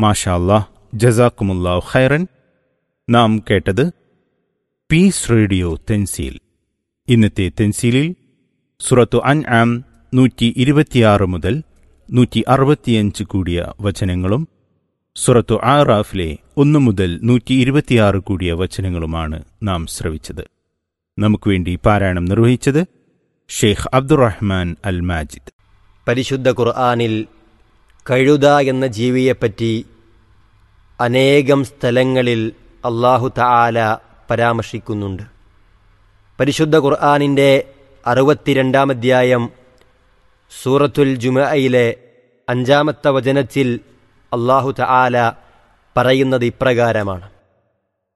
മാഷാ അല്ലാഹ് ജസാക്കുമുല്ലാ ഖൈറൻ നാം കേട്ടത് പീസ് റേഡിയോ തെൻസീൽ ഇന്നത്തെ തെൻസീലിൽ സുറത്തു അൻ ആം നൂറ്റി ഇരുപത്തിയാറ് മുതൽ നൂറ്റി അറുപത്തിയഞ്ച് കൂടിയ വചനങ്ങളും സുറത്തു ആറാഫിലെ ഒന്നു മുതൽ നൂറ്റി ഇരുപത്തിയാറ് കൂടിയ വചനങ്ങളുമാണ് നാം ശ്രവിച്ചത് നമുക്ക് വേണ്ടി പാരായണം നിർവഹിച്ചത് ഷെയ്ഖ് അബ്ദുറഹ്മാൻ അൽ മാജിദ് പരിശുദ്ധ ഖുർആാനിൽ കഴുത എന്ന ജീവിയെപ്പറ്റി അനേകം സ്ഥലങ്ങളിൽ അള്ളാഹു തആല പരാമർശിക്കുന്നുണ്ട് പരിശുദ്ധ ഖുർആാനിൻ്റെ അറുപത്തിരണ്ടാം അധ്യായം സൂറത്തുൽ ജുമയിലെ അഞ്ചാമത്തെ വചനത്തിൽ അള്ളാഹു തആല പറയുന്നത് ഇപ്രകാരമാണ്